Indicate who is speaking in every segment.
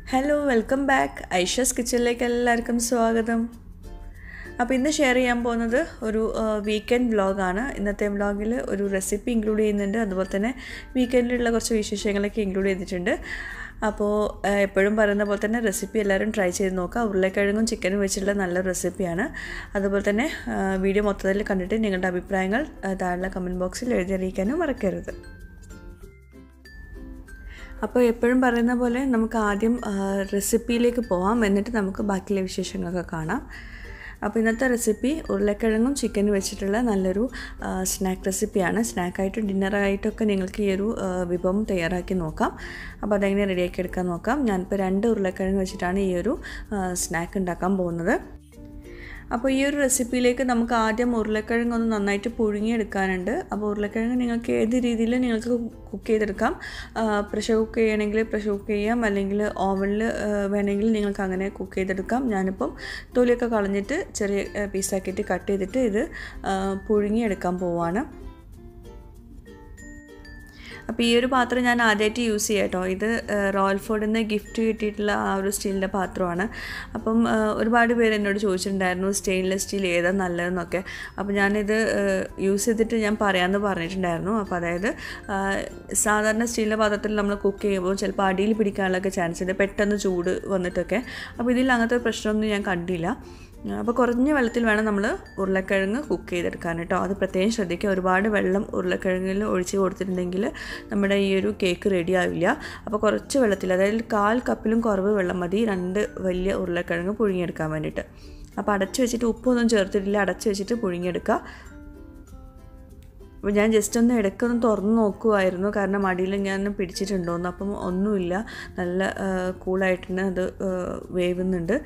Speaker 1: Hello welcome back ഐഷസ് കിച്ചണിലേക്ക് എല്ലാവർക്കും സ്വാഗതം അപ്പോൾ ഇന്ന് ഷെയർ ചെയ്യാൻ പോകുന്നത് ഒരു വീക്കെൻഡ് വ്ളോഗാണ് ഇന്നത്തെ വ്ളോഗിൽ ഒരു റെസിപ്പി ഇൻക്ലൂഡ് ചെയ്യുന്നുണ്ട് അതുപോലെ തന്നെ വീക്കെൻഡിലുള്ള കുറച്ച് വിശേഷങ്ങളൊക്കെ ഇൻക്ലൂഡ് ചെയ്തിട്ടുണ്ട് അപ്പോൾ എപ്പോഴും പറയുന്ന പോലെ തന്നെ റെസിപ്പി എല്ലാവരും ട്രൈ ചെയ്ത് നോക്കുക ഉരുളക്കിഴങ്ങും ചിക്കനും വെച്ചുള്ള നല്ല റെസിപ്പിയാണ് അതുപോലെ തന്നെ വീഡിയോ മൊത്തത്തിൽ കണ്ടിട്ട് നിങ്ങളുടെ അഭിപ്രായങ്ങൾ താഴെ കമൻറ്റ് ബോക്സിൽ എഴുതി അറിയിക്കാനും മറക്കരുത് അപ്പോൾ എപ്പോഴും പറയുന്ന പോലെ നമുക്ക് ആദ്യം റെസിപ്പിയിലേക്ക് പോവാം എന്നിട്ട് നമുക്ക് ബാക്കിയുള്ള വിശേഷങ്ങളൊക്കെ കാണാം അപ്പോൾ ഇന്നത്തെ റെസിപ്പി ഉരുളക്കിഴങ്ങും ചിക്കനും വെച്ചിട്ടുള്ള നല്ലൊരു സ്നാക്ക് റെസിപ്പിയാണ് സ്നാക്കായിട്ടും ഡിന്നറായിട്ടൊക്കെ നിങ്ങൾക്ക് ഈ ഒരു വിഭവം തയ്യാറാക്കി നോക്കാം അപ്പോൾ അതെങ്ങനെ റെഡിയാക്കി എടുക്കാൻ നോക്കാം ഞാനിപ്പോൾ രണ്ട് ഉരുളക്കിഴങ്ങ് വെച്ചിട്ടാണ് ഈ ഒരു സ്നാക്ക് ഉണ്ടാക്കാൻ പോകുന്നത് അപ്പോൾ ഈ ഒരു റെസിപ്പിയിലേക്ക് നമുക്ക് ആദ്യം ഉരുളക്കിഴങ്ങ് ഒന്ന് നന്നായിട്ട് പുഴുങ്ങിയെടുക്കാനുണ്ട് അപ്പോൾ ഉരുളക്കിഴങ്ങ് നിങ്ങൾക്ക് ഏത് രീതിയിൽ നിങ്ങൾക്ക് കുക്ക് ചെയ്തെടുക്കാം പ്രഷർ കുക്ക് ചെയ്യണമെങ്കിൽ പ്രഷർ കുക്ക് ചെയ്യാം അല്ലെങ്കിൽ ഓവനിൽ വേണമെങ്കിൽ നിങ്ങൾക്ക് അങ്ങനെ കുക്ക് ചെയ്തെടുക്കാം ഞാനിപ്പം തൊലിയൊക്കെ കളഞ്ഞിട്ട് ചെറിയ പീസാക്കിയിട്ട് കട്ട് ചെയ്തിട്ട് ഇത് പുഴുങ്ങിയെടുക്കാൻ പോവാണ് അപ്പോൾ ഈ ഒരു പാത്രം ഞാൻ ആദ്യമായിട്ട് യൂസ് ചെയ്യാം കേട്ടോ ഇത് റോയൽ ഫോർഡിൽ നിന്ന് ഗിഫ്റ്റ് കിട്ടിയിട്ടുള്ള ആ ഒരു സ്റ്റീലിൻ്റെ പാത്രമാണ് അപ്പം ഒരുപാട് പേര് എന്നോട് ചോദിച്ചിട്ടുണ്ടായിരുന്നു സ്റ്റെയിൻലെസ് സ്റ്റീൽ ഏതാ നല്ലതെന്നൊക്കെ അപ്പോൾ ഞാനിത് യൂസ് ചെയ്തിട്ട് ഞാൻ പറയാമെന്ന് പറഞ്ഞിട്ടുണ്ടായിരുന്നു അപ്പോൾ അതായത് സാധാരണ സ്റ്റീലിൻ്റെ പാത്രത്തിൽ നമ്മൾ കുക്ക് ചെയ്യുമ്പോൾ ചിലപ്പോൾ അടിയിൽ പിടിക്കാനുള്ളൊക്കെ ചാൻസ് ഉണ്ട് പെട്ടെന്ന് ചൂട് വന്നിട്ടൊക്കെ അപ്പോൾ ഇതിൽ അങ്ങനത്തെ പ്രശ്നമൊന്നും ഞാൻ കണ്ടില്ല അപ്പോൾ കുറഞ്ഞ വെള്ളത്തിൽ വേണം നമ്മൾ ഉരുളക്കിഴങ്ങ് കുക്ക് ചെയ്തെടുക്കാൻ കേട്ടോ അത് പ്രത്യേകം ശ്രദ്ധിക്കുക ഒരുപാട് വെള്ളം ഉരുളക്കിഴങ്ങിൽ ഒഴിച്ച് കൊടുത്തിട്ടുണ്ടെങ്കിൽ നമ്മുടെ ഈ ഒരു കേക്ക് റെഡി ആവില്ല അപ്പോൾ കുറച്ച് വെള്ളത്തിൽ അതായത് കാൽ കപ്പിലും കുറവ് വെള്ളം മതി രണ്ട് വലിയ ഉരുളക്കിഴങ്ങ് പുഴുങ്ങിയെടുക്കാൻ വേണ്ടിയിട്ട് അപ്പോൾ അടച്ച് വെച്ചിട്ട് ഉപ്പൊന്നും ചേർത്തിട്ടില്ല അടച്ച് വെച്ചിട്ട് പുഴുങ്ങിയെടുക്കുക അപ്പോൾ ഞാൻ ജസ്റ്റ് ഒന്ന് ഇടയ്ക്കൊന്ന് തുറന്ന് നോക്കുമായിരുന്നു കാരണം അടിയിൽ ഞാൻ പിടിച്ചിട്ടുണ്ടോയെന്ന് അപ്പം ഒന്നുമില്ല നല്ല കൂളായിട്ട് തന്നെ അത് വേവുന്നുണ്ട്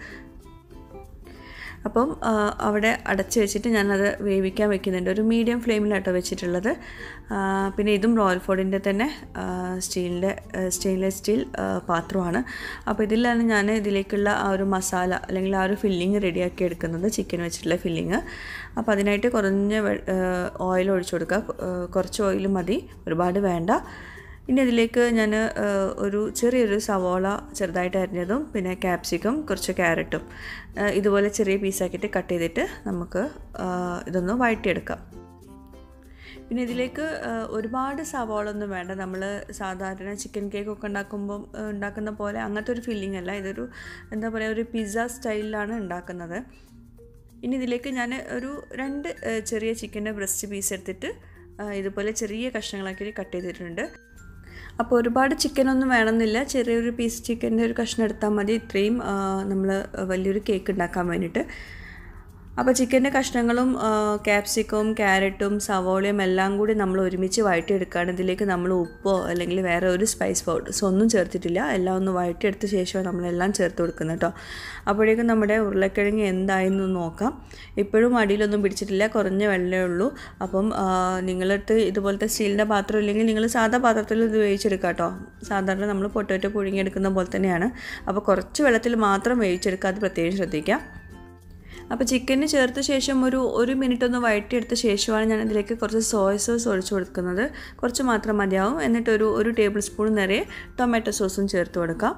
Speaker 1: അപ്പം അവിടെ അടച്ച് വെച്ചിട്ട് ഞാനത് വേവിക്കാൻ വെക്കുന്നുണ്ട് ഒരു മീഡിയം ഫ്ലെയിമിലാട്ടോ വെച്ചിട്ടുള്ളത് പിന്നെ ഇതും റോയൽ ഫോർഡിൻ്റെ തന്നെ സ്റ്റീലിൻ്റെ സ്റ്റെയിൻലെസ് സ്റ്റീൽ പാത്രമാണ് അപ്പോൾ ഇതിലാണ് ഞാൻ ഇതിലേക്കുള്ള ആ ഒരു മസാല അല്ലെങ്കിൽ ആ ഒരു ഫില്ലിങ് റെഡിയാക്കി എടുക്കുന്നത് ചിക്കൻ വെച്ചിട്ടുള്ള ഫില്ലിങ് അപ്പോൾ അതിനായിട്ട് കുറഞ്ഞ ഓയിൽ ഒഴിച്ചു കൊടുക്കുക കുറച്ച് ഓയിൽ മതി ഒരുപാട് വേണ്ട ഇനി അതിലേക്ക് ഞാൻ ഒരു ചെറിയൊരു സവോള ചെറുതായിട്ട് അരിഞ്ഞതും പിന്നെ ക്യാപ്സിക്കം കുറച്ച് ക്യാരറ്റും ഇതുപോലെ ചെറിയ പീസാക്കിയിട്ട് കട്ട് ചെയ്തിട്ട് നമുക്ക് ഇതൊന്ന് വഴറ്റിയെടുക്കാം പിന്നെ ഇതിലേക്ക് ഒരുപാട് സവാള ഒന്നും വേണ്ട നമ്മൾ സാധാരണ ചിക്കൻ കേക്ക് ഒക്കെ ഉണ്ടാക്കുമ്പോൾ ഉണ്ടാക്കുന്ന പോലെ അങ്ങനത്തെ ഒരു ഫീലിംഗ് അല്ല ഇതൊരു എന്താ പറയുക ഒരു പിസ്സ സ്റ്റൈലിലാണ് ഉണ്ടാക്കുന്നത് ഇനി ഇതിലേക്ക് ഞാൻ ഒരു രണ്ട് ചെറിയ ചിക്കൻ്റെ ബ്രസ്റ്റ് പീസ് എടുത്തിട്ട് ഇതുപോലെ ചെറിയ കഷ്ണങ്ങളാക്കി കട്ട് ചെയ്തിട്ടുണ്ട് അപ്പോൾ ഒരുപാട് ചിക്കനൊന്നും വേണമെന്നില്ല ചെറിയൊരു പീസ് ചിക്കൻ്റെ ഒരു കഷ്ണം എടുത്താൽ മതി ഇത്രയും നമ്മൾ വലിയൊരു കേക്ക് ഉണ്ടാക്കാൻ വേണ്ടിയിട്ട് അപ്പോൾ ചിക്കൻ്റെ കഷ്ണങ്ങളും ക്യാപ്സിക്കവും ക്യാരറ്റും സവോളയും എല്ലാം കൂടി നമ്മൾ ഒരുമിച്ച് വഴറ്റിയെടുക്കുകയാണ് ഇതിലേക്ക് നമ്മൾ ഉപ്പോ അല്ലെങ്കിൽ വേറെ ഒരു സ്പൈസ് പൗഡേഴ്സ് ഒന്നും ചേർത്തിട്ടില്ല എല്ലാം ഒന്ന് വഴറ്റിയെടുത്ത ശേഷമാണ് നമ്മളെല്ലാം ചേർത്ത് കൊടുക്കുന്നത് കേട്ടോ അപ്പോഴേക്കും നമ്മുടെ ഉരുളക്കിഴങ്ങ് എന്തായെന്ന് നോക്കാം ഇപ്പോഴും അടിയിലൊന്നും പിടിച്ചിട്ടില്ല കുറഞ്ഞ വെള്ളമേ ഉള്ളൂ അപ്പം നിങ്ങളടുത്ത് ഇതുപോലത്തെ സ്റ്റീലിൻ്റെ പാത്രം ഇല്ലെങ്കിൽ നിങ്ങൾ സാധാ പാത്രത്തിൽ ഇത് വേവിച്ചെടുക്കുക കേട്ടോ സാധാരണ നമ്മൾ പൊട്ടോറ്റോ പുഴുങ്ങിയെടുക്കുന്ന പോലെ തന്നെയാണ് അപ്പോൾ കുറച്ച് വെള്ളത്തിൽ മാത്രം വേവിച്ചെടുക്കുക അത് പ്രത്യേകം ശ്രദ്ധിക്കാം അപ്പോൾ ചിക്കന് ചേർത്ത ശേഷം ഒരു ഒരു മിനിറ്റ് ഒന്ന് വഴറ്റിയെടുത്ത ശേഷമാണ് ഞാൻ അതിലേക്ക് കുറച്ച് സോയ സോസ് ഒഴിച്ചു കൊടുക്കുന്നത് കുറച്ച് മാത്രം മതിയാവും എന്നിട്ട് ഒരു ഒരു ടേബിൾ സ്പൂൺ നിറയെ ടൊമാറ്റോ സോസും ചേർത്ത് കൊടുക്കാം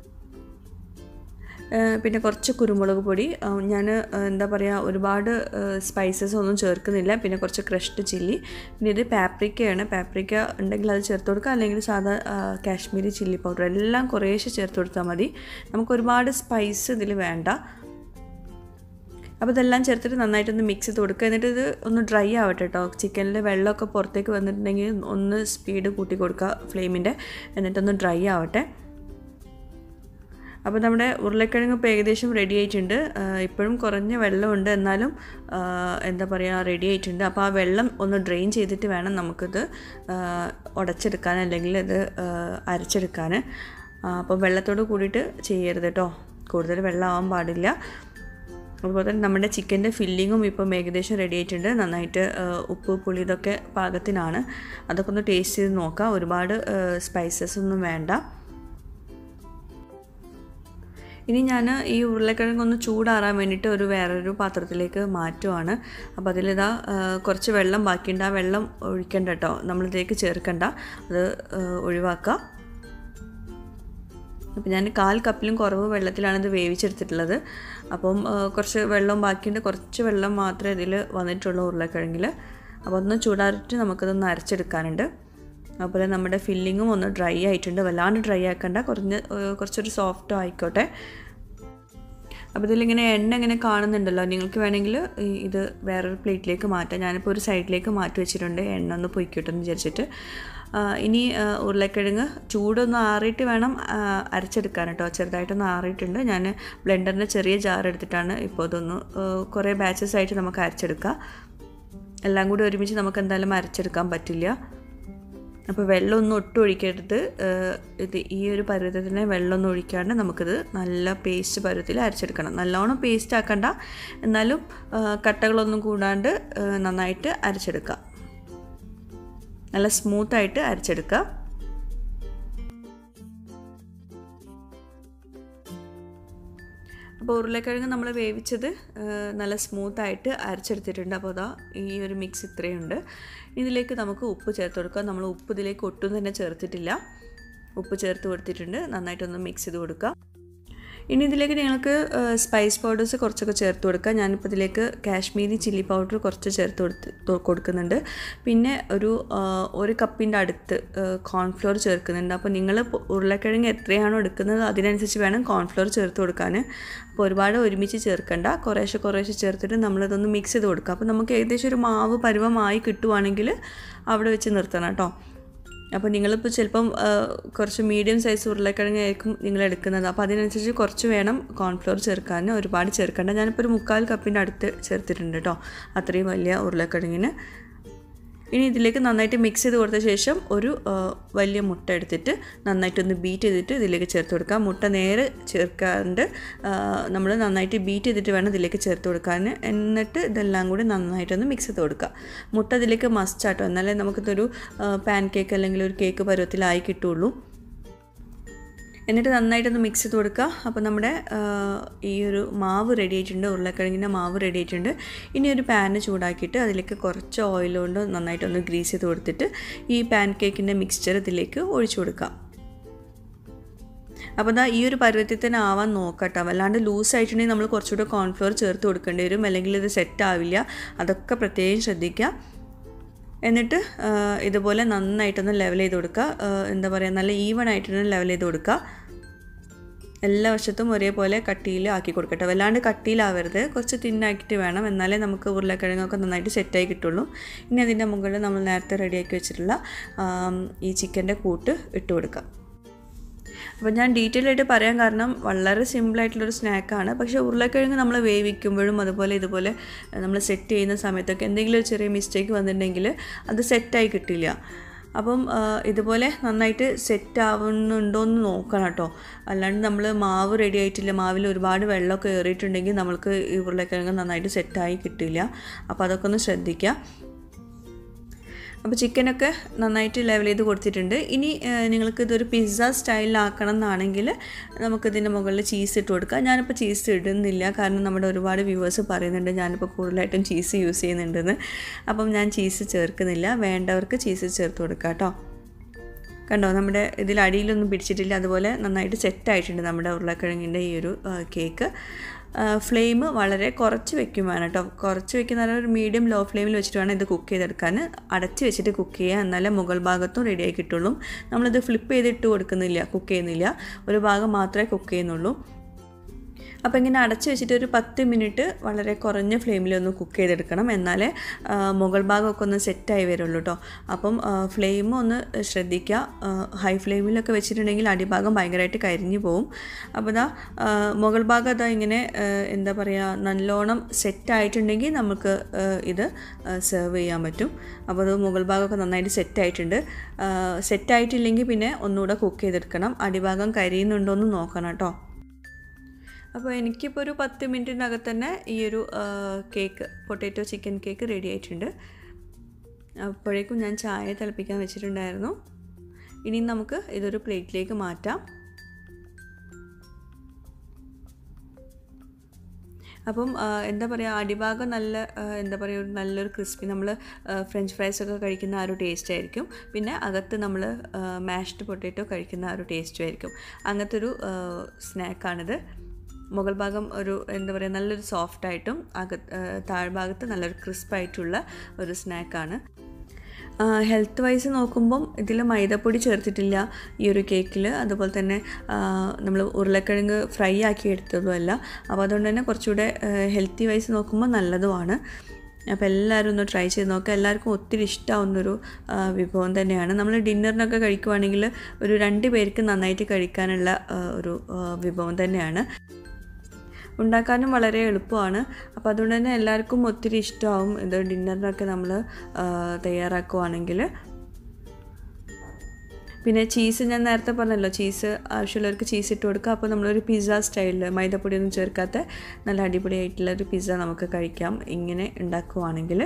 Speaker 1: പിന്നെ കുറച്ച് കുരുമുളക് പൊടി ഞാൻ എന്താ പറയുക ഒരുപാട് സ്പൈസസ് ഒന്നും ചേർക്കുന്നില്ല പിന്നെ കുറച്ച് ക്രഷ്ഡ് ചില്ലി പിന്നെ ഇത് പാപ്രിക്കയാണ് പാപ്രിക്ക ഉണ്ടെങ്കിൽ അത് ചേർത്ത് കൊടുക്കുക അല്ലെങ്കിൽ സാധാ കാശ്മീരി ചില്ലി പൗഡർ എല്ലാം കുറേശ്ശെ ചേർത്ത് കൊടുത്താൽ മതി നമുക്ക് ഒരുപാട് സ്പൈസ് ഇതിൽ വേണ്ട അപ്പോൾ ഇതെല്ലാം ചേർത്തിട്ട് നന്നായിട്ടൊന്ന് മിക്സ് ചെയ്ത് കൊടുക്കുക എന്നിട്ട് ഇത് ഒന്ന് ഡ്രൈ ആവട്ടെ കേട്ടോ ചിക്കനിൽ വെള്ളമൊക്കെ പുറത്തേക്ക് വന്നിട്ടുണ്ടെങ്കിൽ ഒന്ന് സ്പീഡ് കൂട്ടി കൊടുക്കുക ഫ്ലെയിമിൻ്റെ എന്നിട്ടൊന്ന് ഡ്രൈ ആവട്ടെ അപ്പോൾ നമ്മുടെ ഉരുളക്കിഴങ്ങ് ഇപ്പോൾ ഏകദേശം റെഡി ആയിട്ടുണ്ട് ഇപ്പോഴും കുറഞ്ഞ വെള്ളമുണ്ട് എന്നാലും എന്താ പറയുക റെഡി ആയിട്ടുണ്ട് അപ്പോൾ ആ വെള്ളം ഒന്ന് ഡ്രെയിൻ ചെയ്തിട്ട് വേണം നമുക്കിത് ഉടച്ചെടുക്കാൻ അല്ലെങ്കിൽ ഇത് അരച്ചെടുക്കാൻ അപ്പോൾ വെള്ളത്തോട് കൂടിയിട്ട് ചെയ്യരുത് കേട്ടോ കൂടുതൽ വെള്ളമാവാൻ പാടില്ല അതുപോലെ തന്നെ നമ്മുടെ ചിക്കൻ്റെ ഫില്ലിങ്ങും ഇപ്പം ഏകദേശം റെഡി ആയിട്ടുണ്ട് നന്നായിട്ട് ഉപ്പ് പുളി ഇതൊക്കെ പാകത്തിനാണ് അതൊക്കെ ഒന്ന് ടേസ്റ്റ് ചെയ്ത് നോക്കാം ഒരുപാട് സ്പൈസസ് ഒന്നും വേണ്ട ഇനി ഞാൻ ഈ ഉരുളക്കിഴങ്ങ് ഒന്ന് ചൂടാറാൻ വേണ്ടിയിട്ട് ഒരു വേറൊരു പാത്രത്തിലേക്ക് മാറ്റുവാണ് അപ്പോൾ അതിലിതാ കുറച്ച് വെള്ളം ബാക്കിയുണ്ട് ആ വെള്ളം ഒഴിക്കണ്ട കേട്ടോ നമ്മളിതിലേക്ക് ചേർക്കണ്ട അത് ഒഴിവാക്കുക അപ്പോൾ ഞാൻ കാൽ കപ്പിലും കുറവ് വെള്ളത്തിലാണ് ഇത് വേവിച്ചെടുത്തിട്ടുള്ളത് അപ്പം ആ, കുറച്ച് വെള്ളം ബാക്കിയുണ്ട് കുറച്ച് വെള്ളം മാത്രമേ ഇതിൽ വന്നിട്ടുള്ളൂ ഉരുളക്കിഴങ്ങിൽ അപ്പോൾ ഒന്ന് ചൂടാറിയിട്ട് നമുക്കതൊന്ന് അരച്ചെടുക്കാനുണ്ട് അതുപോലെ നമ്മുടെ ഫില്ലിങ്ങും ഒന്ന് ഡ്രൈ ആയിട്ടുണ്ട് വല്ലാണ്ട് ഡ്രൈ ആക്കണ്ട കുറഞ്ഞ് ആ, കുറച്ചൊരു സോഫ്റ്റ് ആയിക്കോട്ടെ അപ്പോൾ ഇതിലിങ്ങനെ എണ്ണ ഇങ്ങനെ കാണുന്നുണ്ടല്ലോ നിങ്ങൾക്ക് വേണമെങ്കിൽ ഈ ഇത് വേറൊരു പ്ലേറ്റിലേക്ക് മാറ്റാം ഞാനിപ്പോൾ ഒരു സൈഡിലേക്ക് മാറ്റി വെച്ചിട്ടുണ്ട് എണ്ണ ഒന്ന് പൊയ്ക്കോട്ടെ എന്ന് വിചാരിച്ചിട്ട് ആ, ഇനി ആ, ഉരുളക്കിഴങ്ങ് ചൂടൊന്ന് ആറിയിട്ട് വേണം ആ, അരച്ചെടുക്കാൻ കേട്ടോ ചെറുതായിട്ടൊന്ന് ആറിയിട്ടുണ്ട് ഞാൻ ബ്ലെൻഡറിൻ്റെ ചെറിയ ജാർ എടുത്തിട്ടാണ് ഇപ്പോൾ ഇതൊന്ന് ആ, കുറേ ബാച്ചസ് ആയിട്ട് നമുക്ക് അരച്ചെടുക്കാം എല്ലാം കൂടി ഒരുമിച്ച് നമുക്ക് എന്തായാലും അരച്ചെടുക്കാൻ പറ്റില്ല അപ്പോൾ വെള്ളമൊന്നും ഒട്ടും ഒഴിക്കരുത് ഏഹ് ഇത് ഈ ഒരു പരുവത്തിന് വെള്ളമൊന്നും ഒഴിക്കാണ്ട് നമുക്കിത് നല്ല പേസ്റ്റ് പരുവത്തിൽ അരച്ചെടുക്കണം നല്ലോണം പേസ്റ്റ് ആക്കണ്ട എന്നാലും ഏഹ് കട്ടകളൊന്നും കൂടാണ്ട് ഏഹ് നന്നായിട്ട് അരച്ചെടുക്കുക നല്ല സ്മൂത്തായിട്ട് അരച്ചെടുക്കുക അപ്പോൾ ഉരുളക്കിഴങ്ങ് നമ്മൾ വേവിച്ചത് ആ, നല്ല സ്മൂത്തായിട്ട് അരച്ചെടുത്തിട്ടുണ്ട് അപ്പോൾ അതാ ഈ ഒരു മിക്സ് ഇത്രയുണ്ട് ഇതിലേക്ക് നമുക്ക് ഉപ്പ് ചേർത്ത് കൊടുക്കാം നമ്മൾ ഉപ്പ് ഇതിലേക്ക് ഒട്ടും തന്നെ ചേർത്തിട്ടില്ല ഉപ്പ് ചേർത്ത് കൊടുത്തിട്ടുണ്ട് നന്നായിട്ടൊന്ന് മിക്സ് ചെയ്ത് കൊടുക്കാം ഇനി ഇതിലേക്ക് നിങ്ങൾക്ക് സ്പൈസ് പൗഡേഴ്സ് കുറച്ചൊക്കെ ചേർത്ത് കൊടുക്കുക ഞാനിപ്പോൾ ഇതിലേക്ക് കാശ്മീരി ചില്ലി പൗഡർ കുറച്ച് ചേർത്ത് കൊടുത്ത് തൊ- കൊടുക്കുന്നുണ്ട് പിന്നെ ഒരു ആ, ഒരു കപ്പിൻ്റെ അടുത്ത് കോൺഫ്ലോർ ചേർക്കുന്നുണ്ട് അപ്പോൾ നിങ്ങൾ ഉരുളക്കിഴങ്ങ് എത്രയാണോ എടുക്കുന്നത് അതിനനുസരിച്ച് വേണം കോൺഫ്ലോർ ചേർത്ത് കൊടുക്കാൻ അപ്പോൾ ഒരുപാട് ഒരുമിച്ച് ചേർക്കണ്ട കുറേശ്ശെ കുറേശ്ശെ ചേർത്തിട്ട് നമ്മളിതൊന്ന് മിക്സ് ചെയ്ത് കൊടുക്കുക അപ്പോൾ നമുക്ക് ഏകദേശം ഒരു മാവ് പരുവമായി കിട്ടുവാണെങ്കിൽ അവിടെ വെച്ച് നിർത്തണം കേട്ടോ അപ്പോൾ നിങ്ങളിപ്പോൾ ചിലപ്പം ആ, കുറച്ച് മീഡിയം സൈസ് ഉരുളക്കിഴങ്ങായിരിക്കും നിങ്ങൾ എടുക്കുന്നത് അപ്പോൾ അതിനനുസരിച്ച് കുറച്ച് വേണം കോൺഫ്ലോർ ചേർക്കാൻ ഒരുപാട് ചേർക്കേണ്ട ഞാനിപ്പോൾ ഒരു മുക്കാൽ കപ്പിൻ്റെ അടുത്ത് ചേർത്തിട്ടുണ്ട് കേട്ടോ അത്രയും വലിയ ഉരുളക്കിഴങ്ങിന് ഇനി ഇതിലേക്ക് നന്നായിട്ട് മിക്സ് ചെയ്ത് കൊടുത്ത ശേഷം ഒരു ആ, വലിയ മുട്ട എടുത്തിട്ട് നന്നായിട്ടൊന്ന് ബീറ്റ് ചെയ്തിട്ട് ഇതിലേക്ക് ചേർത്ത് കൊടുക്കാം മുട്ട നേരെ ചേർക്കാണ്ട് നമ്മൾ നന്നായിട്ട് ബീറ്റ് ചെയ്തിട്ട് വേണം ഇതിലേക്ക് ചേർത്ത് കൊടുക്കാൻ എന്നിട്ട് ഇതെല്ലാം കൂടി നന്നായിട്ടൊന്ന് മിക്സ് ചെയ്ത് കൊടുക്കുക മുട്ട ഇതിലേക്ക് മസ്റ്റ് ആട്ടോ എന്നാലേ നമുക്കിതൊരു പാൻ കേക്ക് അല്ലെങ്കിൽ ഒരു കേക്ക് പരുവത്തിലായി കിട്ടുള്ളൂ എന്നിട്ട് നന്നായിട്ടൊന്ന് മിക്സ് ചെയ്ത് കൊടുക്കുക അപ്പോൾ നമ്മുടെ ആ, ഈ ഒരു മാവ് റെഡി ആയിട്ടുണ്ട് ഉരുളക്കിഴങ്ങിൻ്റെ മാവ് റെഡി ആയിട്ടുണ്ട് ഇനി ഒരു പാന് ചൂടാക്കിയിട്ട് അതിലേക്ക് കുറച്ച് ഓയിൽ കൊണ്ട് നന്നായിട്ടൊന്ന് ഗ്രീസ് ചെയ്ത് കൊടുത്തിട്ട് ഈ പാൻ കേക്കിൻ്റെ മിക്സ്ചർ ഇതിലേക്ക് ഒഴിച്ചു കൊടുക്കാം അപ്പോൾ ദാ ഈ ഒരു പരുവത്തിൽ തന്നെ ആവാൻ നോക്കട്ടോ വല്ലാണ്ട് ലൂസ് ആയിട്ടുണ്ടെങ്കിൽ നമ്മൾ കുറച്ചുകൂടെ കോൺഫ്ലോർ ചേർത്ത് കൊടുക്കേണ്ടി വരും അല്ലെങ്കിൽ ഇത് സെറ്റ് ആവില്ല അതൊക്കെ പ്രത്യേകം ശ്രദ്ധിക്കുക എന്നിട്ട് ആ, ഇതുപോലെ നന്നായിട്ടൊന്ന് ലെവൽ ചെയ്ത് കൊടുക്കുക ആ, എന്താ പറയുക നല്ല ഈവൺ ആയിട്ടൊന്ന് ലെവൽ ചെയ്ത് കൊടുക്കുക എല്ലാ വശത്തും ഒരേപോലെ കട്ടിയിൽ ആക്കി കൊടുക്കട്ടെ വല്ലാണ്ട് കട്ടിയിലാവരുത് കുറച്ച് തിന്നാക്കിയിട്ട് വേണം എന്നാലേ നമുക്ക് ഉരുളക്കിഴങ്ങൊക്കെ നന്നായിട്ട് സെറ്റായി കിട്ടുള്ളൂ ഇനി അതിൻ്റെ മുകളിൽ നമ്മൾ നേരത്തെ റെഡിയാക്കി വെച്ചിട്ടുള്ള ആം, ഈ ചിക്കൻ്റെ കൂട്ട് ഇട്ട് കൊടുക്കാം അപ്പോൾ ഞാൻ ഡീറ്റെയിൽ ആയിട്ട് പറയാൻ കാരണം വളരെ സിമ്പിളായിട്ടുള്ളൊരു സ്നാക്കാണ് പക്ഷേ ഉരുളക്കിഴങ്ങ് നമ്മൾ വേവിക്കുമ്പോഴും അതുപോലെ ഇതുപോലെ നമ്മൾ സെറ്റ് ചെയ്യുന്ന സമയത്തൊക്കെ എന്തെങ്കിലും ഒരു ചെറിയ മിസ്റ്റേക്ക് വന്നിട്ടുണ്ടെങ്കിൽ അത് സെറ്റായി കിട്ടില്ല അപ്പം ആ, ഇതുപോലെ നന്നായിട്ട് സെറ്റ് ആവുന്നുണ്ടോ എന്ന് നോക്കണം കേട്ടോ അല്ലാണ്ട് നമ്മൾ മാവ് റെഡി ആയിട്ടില്ല മാവിൽ ഒരുപാട് വെള്ളമൊക്കെ ഏറിയിട്ടുണ്ടെങ്കിൽ നമ്മൾക്ക് ഈ ഉരുളക്കിഴങ്ങ് നന്നായിട്ട് സെറ്റായി കിട്ടില്ല അപ്പോൾ അതൊക്കെ ഒന്ന് ശ്രദ്ധിക്കുക അപ്പോൾ ചിക്കനൊക്കെ നന്നായിട്ട് ലെവൽ ചെയ്ത് കൊടുത്തിട്ടുണ്ട് ഇനി ഏഹ്, നിങ്ങൾക്ക് ഇതൊരു പിസ്സ സ്റ്റൈലിലാക്കണം എന്നാണെങ്കിൽ നമുക്കിതിൻ്റെ മുകളിൽ ചീസ് ഇട്ട് കൊടുക്കാം ഞാനിപ്പോൾ ചീസ് ഇടുന്നില്ല കാരണം നമ്മുടെ ഒരുപാട് വ്യൂവേഴ്സ് പറയുന്നുണ്ട് ഞാനിപ്പോൾ കൂടുതലായിട്ടും ചീസ് യൂസ് ചെയ്യുന്നുണ്ടെന്ന് അപ്പം ഞാൻ ചീസ് ചേർക്കുന്നില്ല വേണ്ടവർക്ക് ചീസ് ചേർത്ത് കൊടുക്കാം കേട്ടോ കണ്ടോ നമ്മുടെ ഇതിൽ അടിയിലൊന്നും പിടിച്ചിട്ടില്ല അതുപോലെ നന്നായിട്ട് സെറ്റായിട്ടുണ്ട് നമ്മുടെ ഉരുളക്കിഴങ്ങിൻ്റെ ഈ ഒരു ആ, കേക്ക് ഫ്ലെയിം വളരെ കുറച്ച് വെക്കും വേണം കേട്ടോ കുറച്ച് വെക്കുന്ന ഒരു മീഡിയം ലോ ഫ്ലെയിമിൽ വെച്ചിട്ട് വേണം ഇത് കുക്ക് ചെയ്തെടുക്കാൻ അടച്ച് വെച്ചിട്ട് കുക്ക് ചെയ്യുക എന്നാലേ മുകൾ ഭാഗത്തും റെഡിയായി കിട്ടുള്ളൂ നമ്മളിത് ഫ്ലിപ്പ് ചെയ്തിട്ട് കൊടുക്കുന്നില്ല കുക്ക് ചെയ്യുന്നില്ല ഒരു ഭാഗം മാത്രമേ കുക്ക് ചെയ്യുന്നുള്ളൂ അപ്പോൾ ഇങ്ങനെ അടച്ച് വെച്ചിട്ട് ഒരു പത്ത് മിനിറ്റ് വളരെ കുറഞ്ഞ ഫ്ലെയിമിൽ ഒന്ന് കുക്ക് ചെയ്തെടുക്കണം എന്നാലേ ആ, മുകൾ ഭാഗമൊക്കെ ഒന്ന് സെറ്റായി വരുള്ളൂ കേട്ടോ അപ്പം ഫ്ലെയിം ഒന്ന് ശ്രദ്ധിക്കുക ഹൈ ഫ്ലെയിമിലൊക്കെ വെച്ചിട്ടുണ്ടെങ്കിൽ അടിഭാഗം ഭയങ്കരമായിട്ട് കരിഞ്ഞു പോവും അപ്പോൾ ഇതാ ആ, മുകൾ ഭാഗം അതാ ഇങ്ങനെ ആ, എന്താ പറയുക നല്ലോണം സെറ്റായിട്ടുണ്ടെങ്കിൽ നമുക്ക് ആ, ഇത് സെർവ് ചെയ്യാൻ പറ്റും അപ്പോൾ അത് മുകൾ ഭാഗമൊക്കെ നന്നായിട്ട് സെറ്റായിട്ടുണ്ട് സെറ്റായിട്ടില്ലെങ്കിൽ പിന്നെ ഒന്നുകൂടെ കുക്ക് ചെയ്തെടുക്കണം അടിഭാഗം കരിയുന്നുണ്ടോ എന്ന് നോക്കണം കേട്ടോ അപ്പോൾ എനിക്കിപ്പോൾ ഒരു പത്ത് മിനിറ്റിനകത്ത് തന്നെ ഈ ഒരു ആ, cake potato chicken cake ready ആയിട്ടുണ്ട് അപ്പോഴേക്കും ഞാൻ ചായ തിളപ്പിക്കാൻ വെച്ചിട്ടുണ്ടായിരുന്നു ഇനി നമുക്ക് ഇതൊരു പ്ലേറ്റിലേക്ക് മാറ്റാം അപ്പം ആ, എന്താ പറയുക അടിഭാഗം നല്ല ആ, എന്താ പറയുക ഒരു നല്ലൊരു ക്രിസ്പി നമ്മൾ ഫ്രഞ്ച് ഫ്രൈസ് ഒക്കെ കഴിക്കുന്ന ആ ഒരു ടേസ്റ്റ് ആയിരിക്കും പിന്നെ അകത്ത് നമ്മൾ മാഷ്ഡ് പൊട്ടേറ്റോ കഴിക്കുന്ന ആ ഒരു ടേസ്റ്റും ആയിരിക്കും അങ്ങനത്തെ ഒരു സ്നാക്കാണിത് മുകൾ ഭാഗം ഒരു എന്താ പറയുക നല്ലൊരു സോഫ്റ്റായിട്ടും അക താഴ്ഭാഗത്ത് നല്ലൊരു ക്രിസ്പായിട്ടുള്ള ഒരു സ്നാക്കാണ് ഹെൽത്ത് വൈസ് നോക്കുമ്പം ഇതിൽ മൈദപ്പൊടി ചേർത്തിട്ടില്ല ഈ ഒരു കേക്കിൽ അതുപോലെ തന്നെ നമ്മൾ ഉരുളക്കിഴങ്ങ് ഫ്രൈ ആക്കി എടുത്തതുമല്ല അപ്പോൾ അതുകൊണ്ട് തന്നെ കുറച്ചുകൂടെ ഹെൽത്തി വൈസ് നോക്കുമ്പോൾ നല്ലതുമാണ് അപ്പോൾ എല്ലാവരും ഒന്ന് ട്രൈ ചെയ്ത് നോക്കുക എല്ലാവർക്കും ഒത്തിരി ഇഷ്ടമാവുന്നൊരു ആ, വിഭവം തന്നെയാണ് നമ്മൾ ഡിന്നറിനൊക്കെ കഴിക്കുവാണെങ്കിൽ ഒരു രണ്ട് പേർക്ക് നന്നായിട്ട് കഴിക്കാനുള്ള ആ, ഒരു ആ, വിഭവം തന്നെയാണ് ഉണ്ടാക്കാനും വളരെ എളുപ്പമാണ് അപ്പോൾ അതുകൊണ്ട് തന്നെ എല്ലാവർക്കും ഒത്തിരി ഇഷ്ടമാവും ഇത് ഡിന്നറിനൊക്കെ നമ്മൾ തയ്യാറാക്കുവാണെങ്കിൽ പിന്നെ ചീസ് ഞാൻ നേരത്തെ പറഞ്ഞല്ലോ ചീസ് ആവശ്യമുള്ളവർക്ക് ചീസ് ഇട്ട് കൊടുക്കുക അപ്പോൾ നമ്മളൊരു പിസ്സ സ്റ്റൈലിൽ മൈദപ്പൊടിയൊന്നും ചേർക്കാത്ത നല്ല അടിപൊളിയായിട്ടുള്ള ഒരു പിസ്സ നമുക്ക് കഴിക്കാം ഇങ്ങനെ ഉണ്ടാക്കുവാണെങ്കിൽ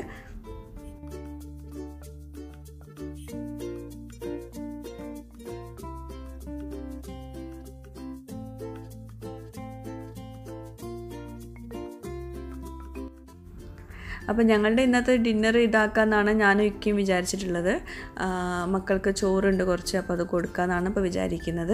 Speaker 1: അപ്പോൾ ഞങ്ങളുടെ ഇന്നത്തെ ഡിന്നർ ഇതാക്കാമെന്നാണ് ഞാനും ഇക്കും വിചാരിച്ചിട്ടുള്ളത് ആ, മക്കൾക്ക് ചോറുണ്ട് കുറച്ച് അപ്പോൾ അത് കൊടുക്കാമെന്നാണ് ഇപ്പോൾ വിചാരിക്കുന്നത്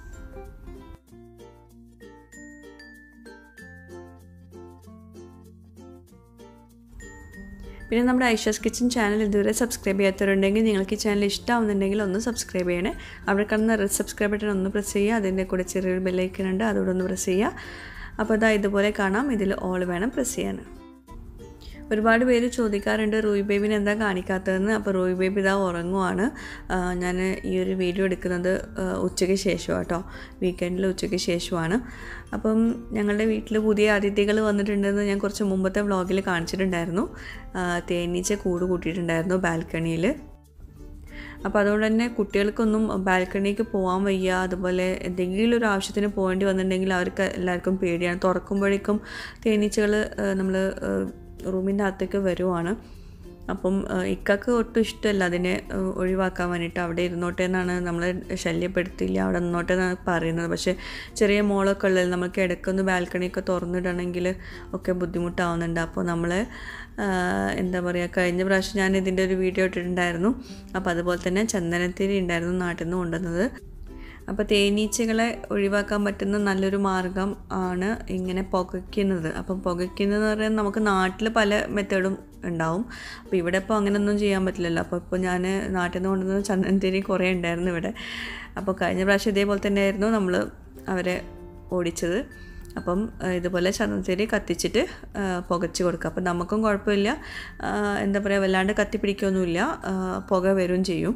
Speaker 1: പിന്നെ നമ്മുടെ ഐഷാസ് കിച്ചൻ ചാനൽ ഇതുവരെ സബ്സ്ക്രൈബ് ചെയ്യാത്തവരുണ്ടെങ്കിൽ നിങ്ങൾക്ക് ഈ ചാനൽ ഇഷ്ടമാവുന്നുണ്ടെങ്കിൽ ഒന്ന് സബ്സ്ക്രൈബ് ചെയ്യണേ അവിടെ കാണുന്ന റെഡ് സബ്സ്ക്രൈബ് ബട്ടൺ ഒന്ന് പ്രസ് ചെയ്യുക അതിൻ്റെ കൂടെ ചെറിയൊരു ബെല്ലൈക്കൺ ഉണ്ട് അതോടെ ഒന്ന് പ്രസ് ചെയ്യുക അപ്പോൾ അതാ ഇതുപോലെ കാണാം ഇതിൽ ഓൾ വേണം പ്രസ് ചെയ്യാൻ ഒരുപാട് പേര് ചോദിക്കാറുണ്ട് റൂയി ബേബിനെ എന്താ കാണിക്കാത്തതെന്ന് അപ്പോൾ റൂയി ബേബി ഇതാ ഉറങ്ങുവാണ് ഞാൻ ഈ ഒരു വീഡിയോ എടുക്കുന്നത് ആ, ഉച്ചയ്ക്ക് ശേഷം കേട്ടോ വീക്കെൻഡിൽ ഉച്ചയ്ക്ക് ശേഷമാണ് അപ്പം ഞങ്ങളുടെ വീട്ടിൽ പുതിയ അതിഥികൾ വന്നിട്ടുണ്ടെന്ന് ഞാൻ കുറച്ച് മുമ്പത്തെ വ്ളോഗിൽ കാണിച്ചിട്ടുണ്ടായിരുന്നു ആ, തേനീച്ച കൂട് കൂട്ടിയിട്ടുണ്ടായിരുന്നു ബാൽക്കണിയിൽ അപ്പോൾ അതുകൊണ്ട് തന്നെ കുട്ടികൾക്കൊന്നും ബാൽക്കണിക്ക് പോകാൻ വയ്യ അതുപോലെ എന്തെങ്കിലും ഒരു ആവശ്യത്തിന് പോകേണ്ടി വന്നിട്ടുണ്ടെങ്കിൽ അവർക്ക് എല്ലാവർക്കും പേടിയാണ് തുറക്കുമ്പോഴേക്കും തേനീച്ചകൾ നമ്മൾ റൂമിൻ്റെ അകത്തേക്ക് വരുവാണ് അപ്പം ഏഹ്, ഇക്കാക്ക് ഒട്ടും ഇഷ്ടമല്ല അതിനെ ഏഹ്, ഒഴിവാക്കാൻ വേണ്ടിയിട്ട് അവിടെ ഇരുന്നോട്ടെ എന്നാണ് നമ്മൾ ശല്യപ്പെടുത്തില്ല അവിടെ നിന്നോട്ടെ എന്നാണ് പറയുന്നത് പക്ഷേ ചെറിയ മോളൊക്കെ ഉള്ളത് നമുക്ക് ഇടയ്ക്കൊന്ന് ബാൽക്കണിയൊക്കെ തുറന്നിടണമെങ്കിൽ ഒക്കെ ബുദ്ധിമുട്ടാവുന്നുണ്ട് അപ്പോൾ നമ്മൾ എന്താ പറയുക കഴിഞ്ഞ പ്രാവശ്യം ഞാൻ ഇതിൻ്റെ ഒരു വീഡിയോ ഇട്ടിട്ടുണ്ടായിരുന്നു അപ്പോൾ അതുപോലെ തന്നെ ചന്ദനത്തിരി ഉണ്ടായിരുന്നു നാട്ടിൽ നിന്ന് കൊണ്ടുവന്നത് അപ്പോൾ തേനീച്ചകളെ ഒഴിവാക്കാൻ പറ്റുന്ന നല്ലൊരു മാർഗം ആണ് ഇങ്ങനെ പുകയ്ക്കുന്നത് അപ്പം പുകയ്ക്കുന്നത് പറയാൻ നമുക്ക് നാട്ടിൽ പല മെത്തേഡും ഉണ്ടാവും അപ്പോൾ ഇവിടെ ഇപ്പോൾ അങ്ങനെയൊന്നും ചെയ്യാൻ പറ്റില്ലല്ലോ അപ്പോൾ ഇപ്പോൾ ഞാൻ നാട്ടിൽ നിന്ന് കൊണ്ടുവന്ന ചന്ദനത്തിരി കുറേ ഉണ്ടായിരുന്നു ഇവിടെ അപ്പോൾ കഴിഞ്ഞ പ്രാവശ്യം ഇതേപോലെ തന്നെ ആയിരുന്നു നമ്മൾ അവരെ ഓടിച്ചത് അപ്പം ആ, ഇതുപോലെ ചന്ദനത്തിരി കത്തിച്ചിട്ട് ആ, പുകച്ച് കൊടുക്കുക അപ്പം നമുക്കും കുഴപ്പമില്ല ആ, എന്താ പറയുക വല്ലാണ്ട് കത്തിപ്പിടിക്കൊന്നുമില്ല ആ, പുക വരും ചെയ്യും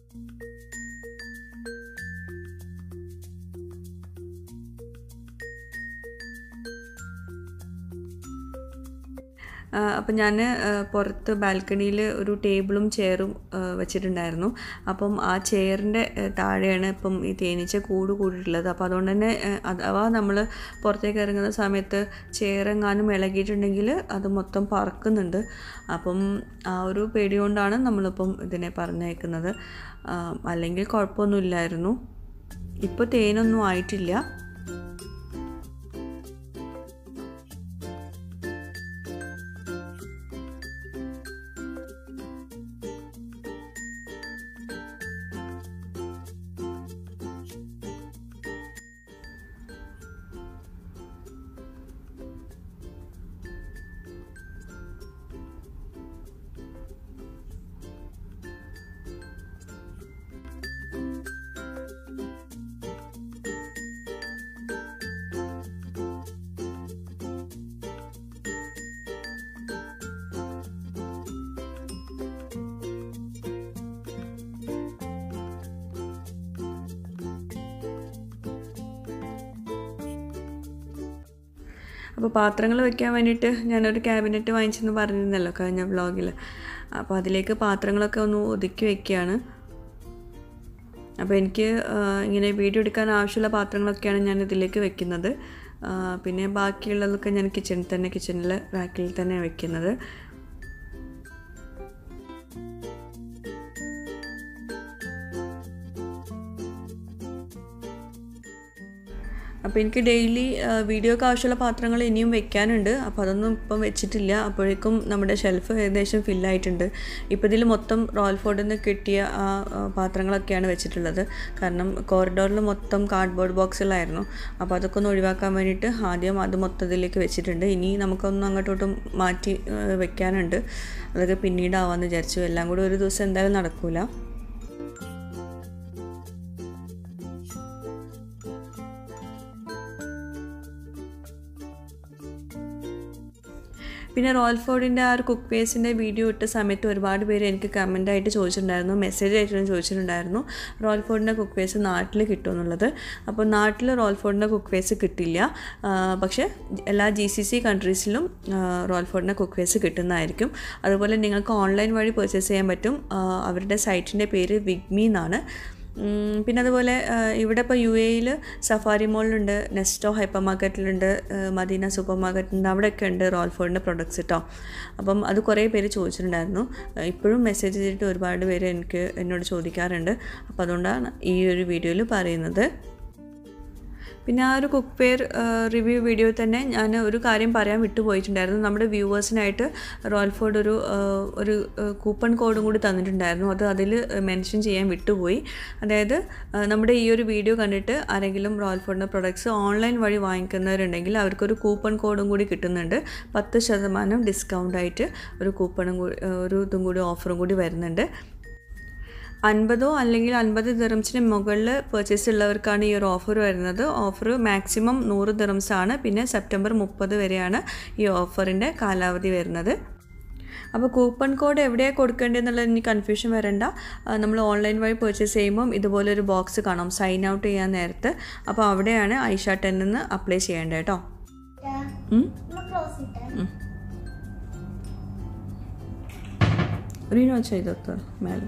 Speaker 1: അപ്പം ഞാൻ പുറത്ത് ബാൽക്കണിയിൽ ഒരു ടേബിളും ചെയറും വെച്ചിട്ടുണ്ടായിരുന്നു അപ്പം ആ ചെയറിൻ്റെ താഴെയാണ് ഇപ്പം ഈ തേനീച്ച കൂട് കൂടിയിട്ടുള്ളത് അപ്പോൾ അതുകൊണ്ട് തന്നെ ആ, അഥവാ നമ്മൾ പുറത്തേക്ക് ഇറങ്ങുന്ന സമയത്ത് ചെയറെങ്ങാനും ഇളകിയിട്ടുണ്ടെങ്കിൽ അത് മൊത്തം പറക്കുന്നുണ്ട് അപ്പം ആ ഒരു പേടി കൊണ്ടാണ് നമ്മളിപ്പം ഇതിനെ പറഞ്ഞേക്കുന്നത് ആ, അല്ലെങ്കിൽ കുഴപ്പമൊന്നുമില്ലായിരുന്നു ഇപ്പോൾ തേനൊന്നും ആയിട്ടില്ല അപ്പോൾ പാത്രങ്ങൾ വെക്കാൻ വേണ്ടിയിട്ട് ഞാനൊരു ക്യാബിനറ്റ് വാങ്ങിച്ചെന്ന് പറഞ്ഞിരുന്നല്ലോ കഴിഞ്ഞ വ്ളോഗിൽ അപ്പോൾ അതിലേക്ക് പാത്രങ്ങളൊക്കെ ഒന്ന് ഒതുക്കി വെക്കുകയാണ് അപ്പോൾ എനിക്ക് ആ, ഇങ്ങനെ വീഡിയോ എടുക്കാൻ ആവശ്യമുള്ള പാത്രങ്ങളൊക്കെയാണ് ഞാൻ ഇതിലേക്ക് വെക്കുന്നത് ആ, പിന്നെ ബാക്കിയുള്ളതൊക്കെ ഞാൻ കിച്ചണിൽ തന്നെ കിച്ചണിൽ റാക്കിൽ തന്നെ വെക്കുന്നത് അപ്പോൾ എനിക്ക് ഡെയിലി വീഡിയോക്ക് ആവശ്യമുള്ള പാത്രങ്ങൾ ഇനിയും വെക്കാനുണ്ട് അപ്പോൾ അതൊന്നും ഇപ്പം വെച്ചിട്ടില്ല അപ്പോഴേക്കും നമ്മുടെ ഷെൽഫ് ഏകദേശം ഫില്ലായിട്ടുണ്ട് ഇപ്പോൾ ഇതിൽ മൊത്തം റോയൽ ഫോർഡിൽ നിന്ന് കിട്ടിയ ആ ആ, പാത്രങ്ങളൊക്കെയാണ് വെച്ചിട്ടുള്ളത് കാരണം കോറിഡോറിൽ മൊത്തം കാർഡ്ബോർഡ് ബോക്സുകളായിരുന്നു അപ്പോൾ അതൊക്കെ ഒന്ന് ഒഴിവാക്കാൻ വേണ്ടിയിട്ട് ആദ്യം അത് മൊത്തത്തിലേക്ക് വെച്ചിട്ടുണ്ട് ഇനി നമുക്കൊന്ന് അങ്ങോട്ടോട്ടും മാറ്റി ആ, വെക്കാനുണ്ട് അതൊക്കെ പിന്നീടാവാമെന്ന് വിചാരിച്ചു എല്ലാം കൂടി ഒരു ദിവസം എന്തായാലും നടക്കൂല പിന്നെ റോയൽ ഫോർഡിൻ്റെ ആ ഒരു കുക്ക് പേസിൻ്റെ വീഡിയോ ഇട്ട സമയത്ത് ഒരുപാട് പേര് എനിക്ക് കമൻ്റ് ആയിട്ട് ചോദിച്ചിട്ടുണ്ടായിരുന്നു മെസ്സേജ് ആയിട്ട് ചോദിച്ചിട്ടുണ്ടായിരുന്നു റോയൽ ഫോർഡിൻ്റെ കുക്ക് പേസ് നാട്ടിൽ കിട്ടുമെന്നുള്ളത് അപ്പോൾ നാട്ടിൽ റോയൽ ഫോർഡിൻ്റെ കുക്ക് പേസ് കിട്ടില്ല ആ, പക്ഷേ എല്ലാ ജി സി സി കൺട്രീസിലും റോയൽ ഫോർഡിൻ്റെ കുക്ക് പേസ് കിട്ടുന്നതായിരിക്കും അതുപോലെ നിങ്ങൾക്ക് ഓൺലൈൻ വഴി പർച്ചേസ് ചെയ്യാൻ പറ്റും ആ, അവരുടെ സൈറ്റിൻ്റെ പേര് വിഗ്മി എന്നാണ് ഉം, പിന്നെ അതുപോലെ ആ, ഇവിടെ ഇപ്പോൾ യു എയിൽ സഫാരി മോളിലുണ്ട് നെസ്റ്റോ ഹൈപ്പർ മാർക്കറ്റിലുണ്ട് ആ, മദീന സൂപ്പർ മാർക്കറ്റുണ്ട് അവിടെയൊക്കെ ഉണ്ട് റോൾഫോർഡിൻ്റെ പ്രൊഡക്ട്സ് കേട്ടോ അപ്പം അത് കുറേ പേര് ചോദിച്ചിട്ടുണ്ടായിരുന്നു ആ, ഇപ്പോഴും മെസ്സേജ് ചെയ്തിട്ട് ഒരുപാട് പേര് എനിക്ക് എന്നോട് ചോദിക്കാറുണ്ട് അപ്പോൾ അതുകൊണ്ടാണ് ഈ ഒരു വീഡിയോയിൽ പറയുന്നത് പിന്നെ ആ ഒരു കുക്ക് വെയർ റിവ്യൂ വീഡിയോയിൽ തന്നെ ഞാൻ ഒരു കാര്യം പറയാൻ വിട്ടുപോയിട്ടുണ്ടായിരുന്നു നമ്മുടെ വ്യൂവേഴ്സിനായിട്ട് റോയൽ ഫോർഡ് ഒരു ആ, ഒരു കൂപ്പൺ കോഡും കൂടി തന്നിട്ടുണ്ടായിരുന്നു അത് അതിൽ മെൻഷൻ ചെയ്യാൻ വിട്ടുപോയി അതായത് ആ, നമ്മുടെ ഈ ഒരു വീഡിയോ കണ്ടിട്ട് ആരെങ്കിലും റോയൽ ഫോർഡിൻ്റെ പ്രൊഡക്ട്സ് ഓൺലൈൻ വഴി വാങ്ങിക്കുന്നവരുണ്ടെങ്കിൽ അവർക്കൊരു കൂപ്പൺ കോഡും കൂടി കിട്ടുന്നുണ്ട് പത്ത് ശതമാനം ഡിസ്കൗണ്ട് ആയിട്ട് ഒരു കൂപ്പണും കൂടി ഒരു ഇതും കൂടി ഓഫറും കൂടി വരുന്നുണ്ട് അൻപതോ അല്ലെങ്കിൽ അൻപത് ദിറംസിന് മുകളിൽ പർച്ചേസ് ഉള്ളവർക്കാണ് ഈ ഒരു ഓഫർ വരുന്നത് ഓഫർ മാക്സിമം നൂറ് ദിറംസ് ആണ് പിന്നെ സെപ്റ്റംബർ മുപ്പത് വരെയാണ് ഈ ഓഫറിൻ്റെ കാലാവധി വരുന്നത് അപ്പോൾ കൂപ്പൺ കോഡ് എവിടെയാണ് കൊടുക്കേണ്ടതെന്നുള്ളത് ഇനി കൺഫ്യൂഷൻ വരണ്ട നമ്മൾ ഓൺലൈൻ വഴി പർച്ചേസ് ചെയ്യുമ്പം ഇതുപോലെ ഒരു ബോക്സ് കാണാം സൈൻ ഔട്ട് ചെയ്യാൻ നേരത്ത് അപ്പോൾ അവിടെയാണ് ഐഷ ടെൻ നിന്ന് അപ്ലൈ ചെയ്യേണ്ടത് കേട്ടോ ഉം?
Speaker 2: ക്ലോസ് ഇട്ടേ
Speaker 1: റീനോ ചെയ്തോത്ത് മേലെ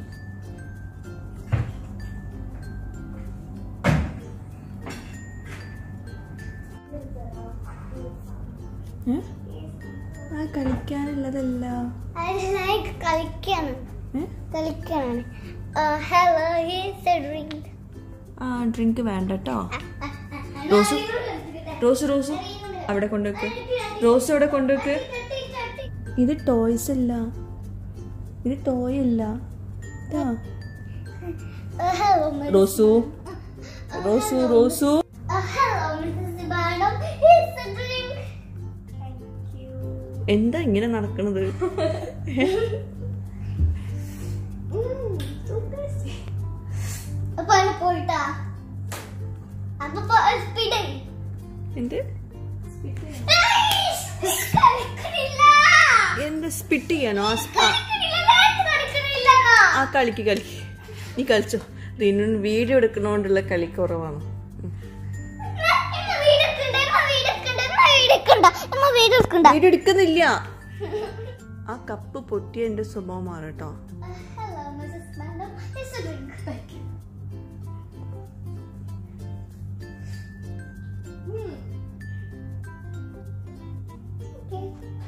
Speaker 1: ഏ? ആ കളിക്കാനുള്ളതല്ല
Speaker 2: ലൈക്ക് കളിക്കാണ്
Speaker 1: ഏ?
Speaker 2: കളിക്കാനാണ് ഹലോ ഹിസ് എ ഡ്രിങ്ക്
Speaker 1: ആ ഡ്രിങ്ക് വേണ്ട കേട്ടോ റോസ് റോസ് റോസ് അവിടെ കൊണ്ടുവെക്ക് റോസ് അവിടെ കൊണ്ടുവെക്ക് ഇത് ടോയ്സ് അല്ല ഇത് ടോയ് അല്ല ഇതാ
Speaker 2: hello
Speaker 1: Rose Rose Rose
Speaker 2: hello Mrs ബാഡം here's a drink thank you
Speaker 1: എന്താ ഇങ്ങനെ നടക്കണത്
Speaker 2: അപ്പൊ പോയിട്ടാ അപ്പൊ സ്പീഡ്
Speaker 1: എന്ത്
Speaker 2: കളിക്കണില്ല
Speaker 1: എന്ത് സ്പിറ്റ് ചെയ്യാനോ ആ സ്പ- ആ-
Speaker 2: കളിക്കണില്ല dance കളിക്കണില്ലെന്നോ?
Speaker 1: ആ കളിക്ക് കളിക്ക് നീ കളിച്ചോ റീനു വീഡിയോ എടുക്കണോണ്ടുള്ള കളി കുറവാണ് ഉം.
Speaker 2: ഇമ്മ വീഡിയോ എടുക്കണ്ട, ഇമ്മ വീഡിയോ എടുക്കണ്ട, ഇമ്മ വീഡിയോ എടുക്കണ്ട, ഇമ്മ വീഡിയോ എടുക്കണ്ട.
Speaker 1: വീഡിയോ എടുക്കുന്നില്ല ആ കപ്പ് പൊട്ടിയ എന്റെ സ്വഭാവം മാറും കേട്ടോ
Speaker 2: Hello, Mrs. Madam. It's a drink. Thank you. Hmm. Okay.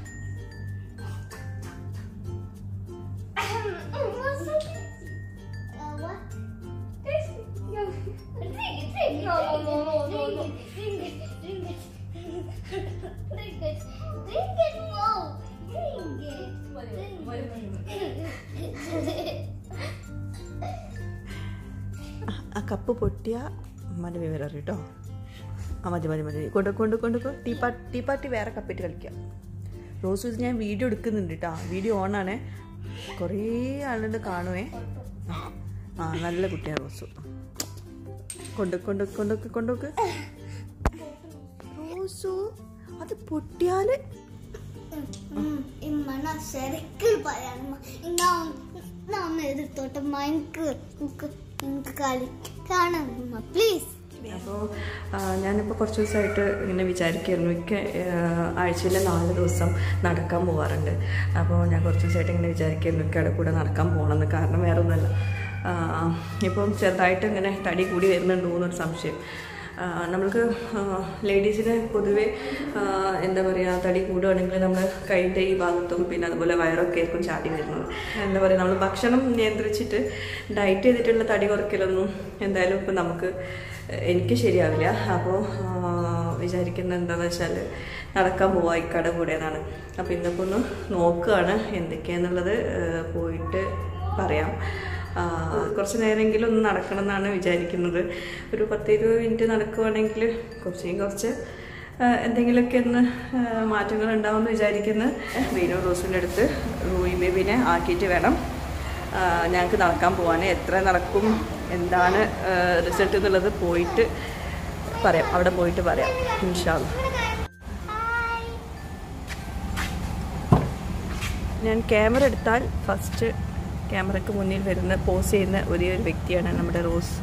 Speaker 2: What's so tasty? Uh, what? Tasty. No. Drink it, drink it. No, no, no, no, no, no. Drink it, drink it. Drink it. Drink it, no. Drink it.
Speaker 1: ആ cup പൊട്ടിയ അമ്മൻ്റെ വിവരം അറിയും കേട്ടോ ആ മതി മതി മതി കൊണ്ട് കൊണ്ട് കൊണ്ട് കൊണ്ട് ടീ പാ ടീ പാർട്ടി വേറെ കപ്പിട്ട് കളിക്കാം റോസ് ഇത് ഞാൻ വീഡിയോ എടുക്കുന്നുണ്ട് കേട്ടോ വീഡിയോ ഓണാണേ കുറേ ആളുകൾ കാണുവേ ആ, ആ നല്ല കുട്ടിയാണ് റോസു കൊണ്ട് കൊണ്ട് കൊണ്ടൊക്കെ കൊണ്ടൊക്കെ റോസു അത് പൊട്ടിയാല്
Speaker 2: ഇമ്മ ശരിക്കും പറയാൻ ഒന്ന് എതിർത്തോട്ടമ്മ എനിക്ക് എനിക്ക് എനിക്ക് കളിക്കണം പ്ലീസ്
Speaker 1: അപ്പോൾ ഞാനിപ്പോൾ കുറച്ച് ദിവസമായിട്ട് ഇങ്ങനെ വിചാരിക്കായിരുന്നു മിക്ക ആഴ്ചയിൽ നാല് ദിവസം നടക്കാൻ പോകാറുണ്ട് അപ്പോൾ ഞാൻ കുറച്ച് ദിവസമായിട്ട് ഇങ്ങനെ വിചാരിക്കായിരുന്നു മിക്കയുടെ കൂടെ നടക്കാൻ പോകണമെന്ന് കാരണം വേറെ ഒന്നുമല്ല ആ, ഇപ്പം ചെറുതായിട്ട് ഇങ്ങനെ തടി കൂടി വരുന്നുണ്ടോ എന്നൊരു സംശയം ആ, നമ്മൾക്ക് ലേഡീസിന് പൊതുവേ ആ, എന്താ പറയുക തടി കൂടുകയാണെങ്കിൽ നമ്മൾ കൈൻ്റെ ഈ ഭാഗത്തും പിന്നെ അതുപോലെ വയറൊക്കെ ആയിരിക്കും ചാടി വരുന്നത് എന്താ പറയുക നമ്മൾ ഭക്ഷണം നിയന്ത്രിച്ചിട്ട് ഡയറ്റ് ചെയ്തിട്ടുള്ള തടി കുറയ്ക്കലൊന്നും എന്തായാലും ഇപ്പം നമുക്ക് എനിക്ക് ശരിയാവില്ല അപ്പോൾ വിചാരിക്കുന്നത് എന്താണെന്ന് വെച്ചാൽ നടക്കാൻ പോവാം ഇക്കടെ കൂടെ എന്നാണ് അപ്പോൾ ഇന്നിപ്പോൾ ഒന്ന് നോക്കുകയാണ് എന്തൊക്കെയാണെന്നുള്ളത് ഏഹ്, പോയിട്ട് പറയാം ആ, കുറച്ച് നേരമെങ്കിലും ഒന്ന് നടക്കണം എന്നാണ് വിചാരിക്കുന്നത് ഒരു പത്ത് ഇരുപത് മിനിറ്റ് നടക്കുവാണെങ്കിൽ കുറച്ചേയും കുറച്ച് ആ, എന്തെങ്കിലുമൊക്കെ ഒന്ന് ആ, മാറ്റങ്ങൾ ഉണ്ടാവുമെന്ന് വിചാരിക്കുന്നു വീനോ റോസിൻ്റെ അടുത്ത് റൂയി ബേബിനെ ആക്കിയിട്ട് വേണം ആ, ഞങ്ങൾക്ക് നടക്കാൻ പോകാൻ എത്ര നടക്കും എന്താണ് റിസൾട്ട് എന്നുള്ളത് പോയിട്ട് പറയാം അവിടെ പോയിട്ട് പറയാം ഇൻഷാല്ല
Speaker 2: Hi.
Speaker 1: ഞാൻ ക്യാമറ എടുത്താൽ ഫസ്റ്റ് ക്യാമറയ്ക്ക് മുന്നിൽ വരുന്ന പോസ് ചെയ്യുന്ന ഒരേ ഒരു വ്യക്തിയാണ് നമ്മുടെ റോസ്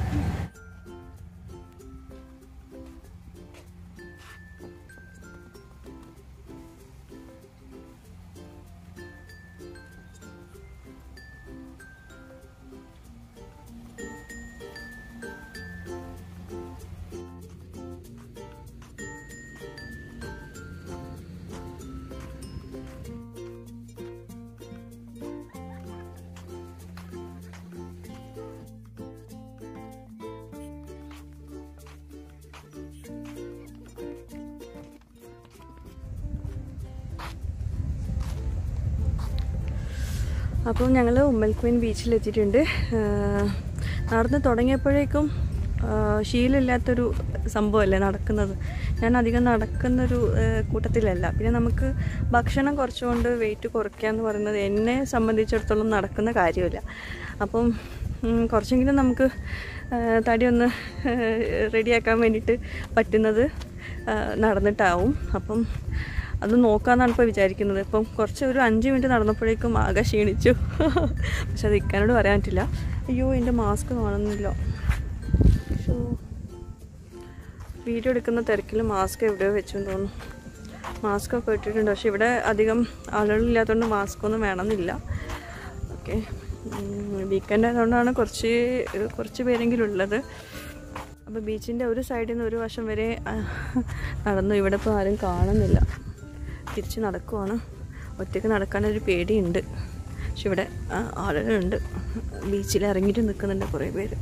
Speaker 1: അപ്പോൾ ഞങ്ങൾ ഉമ്മൽക്വീൻ ബീച്ചിലെത്തിയിട്ടുണ്ട് ആഹ് നടന്ന് തുടങ്ങിയപ്പോഴേക്കും ആഹ് ശീലമില്ലാത്തൊരു സംഭവമല്ലേ നടക്കുന്നത് ഞാൻ അധികം നടക്കുന്നൊരു ആഹ് കൂട്ടത്തിലല്ല പിന്നെ നമുക്ക് ഭക്ഷണം കുറച്ചുകൊണ്ട് വെയിറ്റ് കുറയ്ക്കുക എന്ന് പറയുന്നത് എന്നെ സംബന്ധിച്ചിടത്തോളം നടക്കുന്ന കാര്യമില്ല അപ്പം ഉം, കുറച്ചെങ്കിലും നമുക്ക് ആഹ് തടി ഒന്ന് റെഡിയാക്കാൻ വേണ്ടിയിട്ട് പറ്റുന്നത് ആഹ് നടന്നിട്ടാവും അപ്പം അത് നോക്കാമെന്നാണ് ഇപ്പോൾ വിചാരിക്കുന്നത് ഇപ്പം കുറച്ച് ഒരു അഞ്ച് മിനിറ്റ് നടന്നപ്പോഴേക്കും ആകെ ക്ഷീണിച്ചു പക്ഷെ അത് ഇക്കാനോട് പറയാൻ പറ്റില്ല അയ്യോ എൻ്റെ മാസ്ക് കാണുന്നില്ല ശ്ശോ. വീഡിയോ എടുക്കുന്ന തിരക്കിൽ മാസ്ക് എവിടെയോ വെച്ചെന്ന് തോന്നുന്നു മാസ്ക് ഒക്കെ ഇട്ടിട്ടുണ്ട് പക്ഷെ ഇവിടെ അധികം ആളുകളില്ലാത്തതുകൊണ്ട് മാസ്ക് ഒന്നും വേണമെന്നില്ല ഓക്കെ വീക്കെൻഡ് ആയതുകൊണ്ടാണ് കുറച്ച് കുറച്ച് പേരെങ്കിലും ഉള്ളത് അപ്പോൾ ബീച്ചിൻ്റെ ഒരു സൈഡിൽ നിന്ന് ഒരു വശം വരെ ആ, നടന്നു ഇവിടെ ഇപ്പോൾ ആരും കാണുന്നില്ല തിരിച്ച് നടക്കുവാണ് ഒറ്റയ്ക്ക് നടക്കാനൊരു പേടിയുണ്ട് പക്ഷെ ഇവിടെ ആ, ആളുകളുണ്ട് ബീച്ചിൽ ഇറങ്ങിയിട്ട് നിൽക്കുന്നുണ്ട് കുറേ പേര്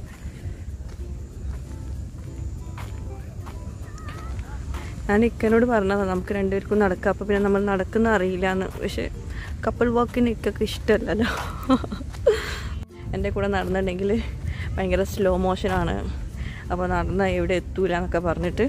Speaker 1: ഞാൻ ഇക്കനോട് പറഞ്ഞതാണ് നമുക്ക് രണ്ടുപേർക്കും നടക്കാം അപ്പോൾ പിന്നെ നമ്മൾ നടക്കുന്ന അറിയില്ല എന്ന് പക്ഷെ കപ്പിൾ വാക്കിന് ഇക്കൊക്കെ ഇഷ്ടമല്ലല്ലോ എൻ്റെ കൂടെ നടന്നിട്ടുണ്ടെങ്കിൽ ഭയങ്കര സ്ലോ മോഷനാണ് അപ്പോൾ നടന്ന എവിടെ എത്തൂല എന്നൊക്കെ പറഞ്ഞിട്ട്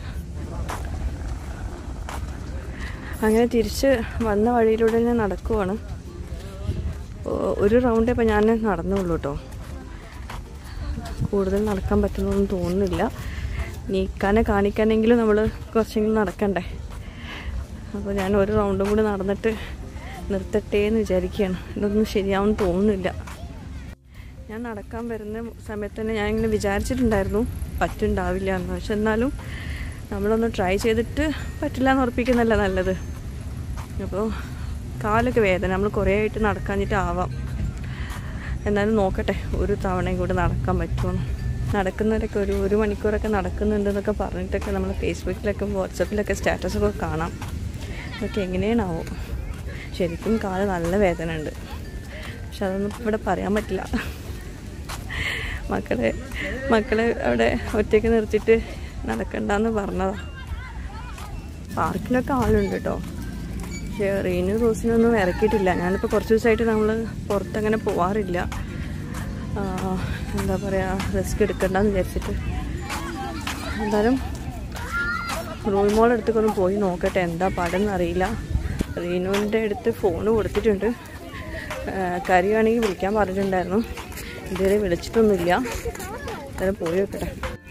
Speaker 1: അങ്ങനെ തിരിച്ച് വന്ന വഴിയിലൂടെ ഞാൻ നടക്കുവാണ് ഓ- ഒരു റൗണ്ട് ഇപ്പം ഞാൻ നടന്നുള്ളൂ കേട്ടോ കൂടുതൽ നടക്കാൻ പറ്റുന്നൊന്നും തോന്നുന്നില്ല നീക്കാനെ കാണിക്കാനെങ്കിലും നമ്മൾ കുറച്ചെങ്കിലും നടക്കണ്ടേ അപ്പോൾ ഞാൻ ഒരു റൗണ്ടും കൂടി നടന്നിട്ട് നിർത്തട്ടെ എന്ന് വിചാരിക്കുകയാണ് ഇതൊന്നും ശരിയാവും തോന്നുന്നില്ല ഞാൻ നടക്കാൻ വരുന്ന സമയത്ത് തന്നെ ഞാൻ ഇങ്ങനെ വിചാരിച്ചിട്ടുണ്ടായിരുന്നു പറ്റുണ്ടാവില്ല എന്ന് പക്ഷെ എന്നാലും നമ്മളൊന്ന് ട്രൈ ചെയ്തിട്ട് പറ്റില്ല എന്ന് ഉറപ്പിക്കുന്നല്ല നല്ലത് അപ്പോൾ കാലൊക്കെ വേദന നമ്മൾ കുറേ ആയിട്ട് നടക്കാഞ്ഞിട്ട് ആവാം എന്നാലും നോക്കട്ടെ ഒരു തവണയും കൂടി നടക്കാൻ പറ്റുമോ നടക്കുന്നവരൊക്കെ ഒരു ഒരു മണിക്കൂറൊക്കെ നടക്കുന്നുണ്ടെന്നൊക്കെ പറഞ്ഞിട്ടൊക്കെ നമ്മൾ ഫേസ്ബുക്കിലൊക്കെ വാട്സപ്പിലൊക്കെ സ്റ്റാറ്റസൊക്കെ കാണാം അതൊക്കെ എങ്ങനെയാണാവോ ശരിക്കും കാല് നല്ല വേദന ഉണ്ട് പക്ഷെ അതൊന്നും ഇവിടെ പറയാൻ പറ്റില്ല മക്കളെ മക്കളെ അവിടെ ഒറ്റയ്ക്ക് നിർത്തിയിട്ട് നടക്കണ്ടെന്ന് പറഞ്ഞതാ പാർക്കിലൊക്കെ ആളുണ്ട് കേട്ടോ പക്ഷേ റീനു റോസിനൊന്നും ഇറക്കിയിട്ടില്ല ഞാനിപ്പോൾ കുറച്ച് ദിവസമായിട്ട് നമ്മൾ പുറത്തങ്ങനെ പോവാറില്ല ആ, എന്താ പറയുക റിസ്ക് എടുക്കണ്ടെന്ന് വിചാരിച്ചിട്ട് എന്തായാലും റൂൾ മോൾ അടുത്തേക്കൊന്ന് പോയി നോക്കട്ടെ എന്താ പാടെന്ന് അറിയില്ല റീനുവിൻ്റെ അടുത്ത് ഫോൺ കൊടുത്തിട്ടുണ്ട് കറിയാണെങ്കിൽ വിളിക്കാൻ പറഞ്ഞിട്ടുണ്ടായിരുന്നു ഇതുവരെ വിളിച്ചിട്ടൊന്നുമില്ല എന്തായാലും പോയി നോക്കട്ടെ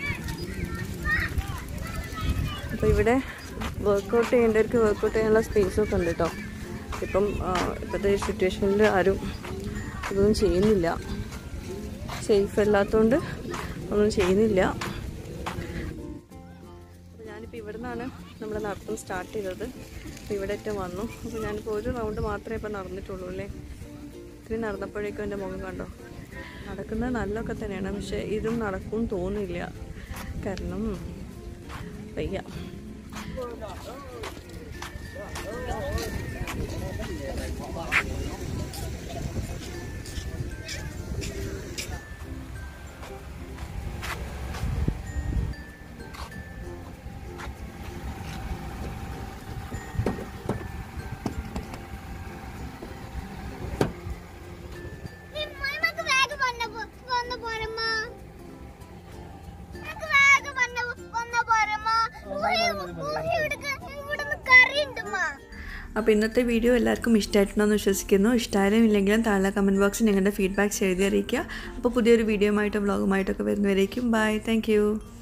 Speaker 1: അപ്പോൾ ഇവിടെ വർക്കൗട്ട് ചെയ്യേണ്ടവർക്ക് വർക്കൗട്ട് ചെയ്യാനുള്ള സ്പേസൊക്കെ ഉണ്ട് കേട്ടോ ഇപ്പം ആ, ഇപ്പോഴത്തെ സിറ്റുവേഷനിൽ ആരും ഇതൊന്നും ചെയ്യുന്നില്ല സേഫ് അല്ലാത്തതുകൊണ്ട് ഒന്നും ചെയ്യുന്നില്ല അപ്പോൾ ഞാനിപ്പോൾ ഇവിടെ നിന്നാണ് നമ്മുടെ നടത്തം സ്റ്റാർട്ട് ചെയ്തത് അപ്പോൾ ഇവിടെ ഏറ്റവും വന്നു അപ്പോൾ ഞാനിപ്പോൾ ഒരു റൗണ്ട് മാത്രമേ ഇപ്പോൾ നടന്നിട്ടുള്ളൂ അല്ലേ ഇത്രയും നടന്നപ്പോഴേക്കും എൻ്റെ മുഖം കണ്ടോ നടക്കുന്നത് നല്ലതൊക്കെ തന്നെയാണ് പക്ഷേ ഇതും നടക്കും തോന്നില്ല കാരണം വയ്യ
Speaker 2: ഇവിടുന്ന് കറി ഉണ്ടുമ്മ
Speaker 1: അപ്പോൾ ഇന്നത്തെ വീഡിയോ എല്ലാവർക്കും ഇഷ്ടമായിട്ടുണ്ടെന്ന് വിശ്വസിക്കുന്നു ഇഷ്ടമായാലും ഇല്ലെങ്കിലും താഴെ കമൻറ്റ് ബോക്സിൽ നിങ്ങളുടെ ഫീഡ്ബാക്ക്സ് എഴുതി അറിയിക്കുക അപ്പോൾ പുതിയൊരു വീഡിയോ ആയിട്ടോ വ്ളോഗുമായിട്ടൊക്കെ വരുന്നവരേക്കും ബൈ താങ്ക്